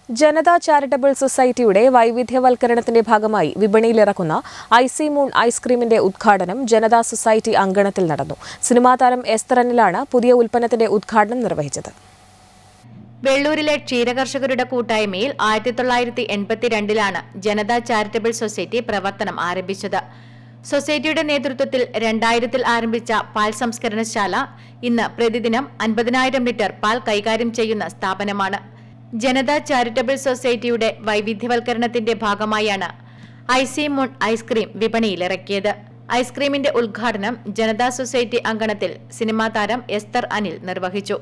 Janata charitable സൊസൈറ്റിയുടെ വൈവിധ്യവൽക്കരണത്തിന്റെ ഭാഗമായി വിപണിയിലിറക്കുന്ന IC moon ഐസ്ക്രീമിന്റെ ഉദ്ഘാടനം ജനതാ സൊസൈറ്റി അങ്കണത്തിൽ നടന്നു സിനിമാ താരം എസ്തറനിലാണ് പുതിയ ഉൽപ്പന്നത്തിന്റെ ഉദ്ഘാടനം നിർവഹിച്ചത് വെള്ളൂരിലെ ക്ഷീരകർഷകരുടെ കൂട്ടായ്മയിൽ ആയിരത്തി തൊള്ളായിരത്തി എൺപത്തിരണ്ടിലാണ് ജനതാ ചാരിറ്റബിൾ സൊസൈറ്റി പ്രവർത്തനം ആരംഭിച്ചത് സൊസൈറ്റിയുടെ നേതൃത്വത്തിൽ രണ്ടായിരത്തിൽ ആരംഭിച്ച പാൽ സംസ്കരണശാല ഇന്ന് പ്രതിദിനം അൻപതിനായിരം ലിറ്റർ പാൽ കൈകാര്യം ചെയ്യുന്ന സ്ഥാപനമാണ് ജനതാ ചാരിറ്റബിൾ സൊസൈറ്റിയുടെ വൈവിധ്യവൽക്കരണത്തിന്റെ ഭാഗമായാണ് ഐസി മൂൺ ഐസ്ക്രീം വിപണിയിലിറക്കിയത് ഐസ്ക്രീമിന്റെ ഉദ്ഘാടനം ജനതാ സൊസൈറ്റി അങ്കണത്തിൽ സിനിമാ താരം എസ്തർ അനിൽ നിർവഹിച്ചു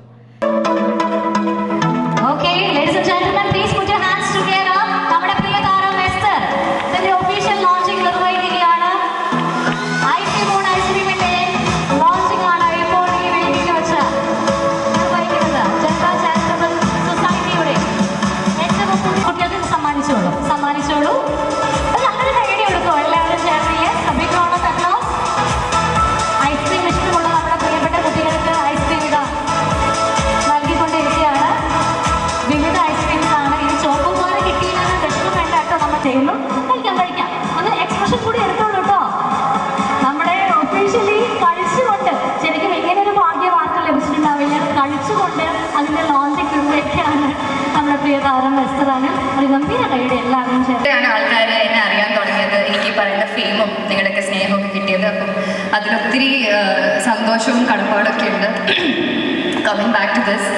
Okay, ladies and gentlemen, please put your hands together. നമ്മുടെ പ്രിയ താരം എസ്തർ ഇതിന്റെ ഒഫീഷ്യൽ ലോഞ്ചിങ് നിർവഹിക്കുകയാണ് ഐസി മൂൺ ഐസ്ക്രീമിന്റെ ലോഞ്ചിങ് ആണ് ഇപ്പോൾ ഈ വേദിയിൽ വെച്ച് നിർവഹിക്കുന്നത് ജനതാ ചാരിറ്റബിൾ സൊസൈറ്റിയുടെ ഏറ്റവും പുതിയ കുട്ടികൾക്ക് സമ്മാനിച്ചോളൂ സമ്മാനിച്ചോളൂ ഒരു നല്ലൊരു കൈയടി കൊടുക്കും എല്ലാവരും ചേർന്ന് യെസ് അഭിപ്രായം തരണോ ഐസ്ക്രീം ഇഷ്ടമുള്ള നമ്മുടെ പ്രിയപ്പെട്ട കുട്ടികൾക്ക് ഐസ്ക്രീം ഇതാ നൽകിക്കൊണ്ടിരിക്കുകയാണ് വിവിധ ഐസ്ക്രീംസ് ആണ് ഈ ചോക്കോബാർ കിട്ടിയില്ലെന്ന് വിഷമം വേണ്ട കേട്ടോ നമ്മൾ ചെയ്യുന്നു കഴിക്കാം കഴിക്കാം ഒന്ന് എക്സ്പ്രഷൻ കൂടി എടുത്തോളൂ കേട്ടോ നമ്മുടെ ഒഫീഷ്യലി കഴിച്ചുകൊണ്ട് ശരിക്കും ഇങ്ങനെ ഒരു ഭാഗ്യം ആർക്കും ലഭിച്ചിട്ടുണ്ടാവില്ല കഴിച്ചുകൊണ്ട് അതിന്റെ ലോഞ്ചിങ് നിർവഹിക്കുകയാണ് നമ്മുടെ പ്രിയ താരം എസ്തറാണ് ഒരു ഗംഭീര കൈയുടെ എല്ലാവരും ചേർന്ന് ഇവിടെയാണ് ആൾക്കാർ എന്നെ അറിയാൻ തുടങ്ങിയത് എനിക്ക് ഈ പറയുന്ന ഫെയിമും നിങ്ങളുടെയൊക്കെ സ്നേഹവും കിട്ടിയത് അപ്പം അതിലൊത്തിരി ആ, സന്തോഷവും കടപ്പാടൊക്കെ ഉണ്ട് കമ്മിങ് ബാക്ക് ടു ദിസ്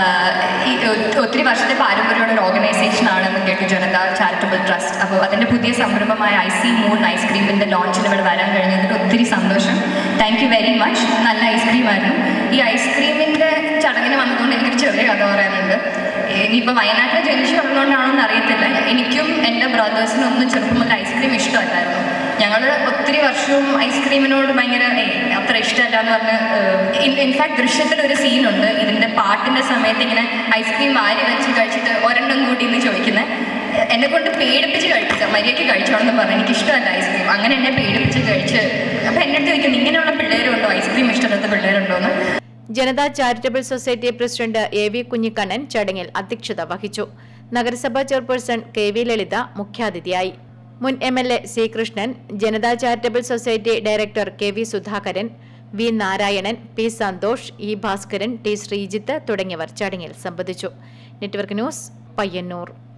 ഒത്തിരി വർഷത്തെ പാരമ്പര്യമുള്ള ഒരു ഓർഗനൈസേഷൻ ആണെന്ന് കേട്ടു ജനത ചാരിറ്റബിൾ ട്രസ്റ്റ് അപ്പോൾ അതിൻ്റെ പുതിയ സംരംഭമായ ഐ സി മൂൺ ഐസ്ക്രീമിൻ്റെ ലോഞ്ചിന് ഇവിടെ വരാൻ കഴിഞ്ഞതിൽ ഒത്തിരി സന്തോഷം താങ്ക് യു വെരി മച്ച് നല്ല ഐസ്ക്രീം ആയിരുന്നു ഈ ഐസ്ക്രീമിൻ്റെ ചടങ്ങിന് വന്നതുകൊണ്ട് എനിക്കൊരു ചെറിയ കഥ പറയാനുണ്ട് ഇനിയിപ്പോൾ വയനാട്ടിൽ ജനിച്ചു വളർന്നുകൊണ്ടാണോന്ന് അറിയത്തില്ല എനിക്കും എൻ്റെ ബ്രദേഴ്സിനും ഒന്നും ചെറുപ്പം മുതൽ ഐസ്ക്രീം ഇഷ്ടമല്ലായിരുന്നു ഞങ്ങൾ ഒത്തിരി വർഷവും ഐസ്ക്രീമിനോട് ഭയങ്കര ഏയ് അത്ര ഇഷ്ടമല്ല എന്ന് പറഞ്ഞ് ഇൻഫാക്ട് ദൃശ്യത്തിൽ ഒരു സീനുണ്ട് ഇതിൻ്റെ പാട്ടിൻ്റെ സമയത്ത് ഇങ്ങനെ ഐസ്ക്രീം വാരി വെച്ച് കഴിച്ചിട്ട് ഒരെണ്ണം കൂടി എന്ന് ചോദിക്കുന്നത് എന്നെ കൊണ്ട് പേടിപ്പിച്ച് കഴിക്കുക മര്യാദയ്ക്ക് കഴിച്ചോളെന്ന് പറഞ്ഞു എനിക്ക് ഇഷ്ടമല്ല ഐസ്ക്രീം അങ്ങനെ എന്നെ പേടിപ്പിച്ച് കഴിച്ച് അപ്പോൾ എൻ്റെ അടുത്ത് ചോദിക്കുന്നു ഇങ്ങനെയുള്ള പിള്ളേരുണ്ടോ ഐസ്ക്രീം ഇഷ്ടമില്ലാത്ത പിള്ളേരുണ്ടോ എന്ന് Janata charitable society president A V Kunhikannan ചടങ്ങിൽ അധ്യക്ഷത വഹിച്ചു നഗരസഭാ ചെയർപേഴ്സൺ കെ വി ലളിത മുഖ്യാതിഥിയായി മുൻ M L A C Krishnan Janata charitable society director K V Sudhakaran V Narayanan P Santhosh E Bhaskaran T Sreejith തുടങ്ങിയവർ ചടങ്ങിൽ സംബന്ധിച്ചു നെറ്റ്വർക്ക് ന്യൂസ് പയ്യന്നൂർ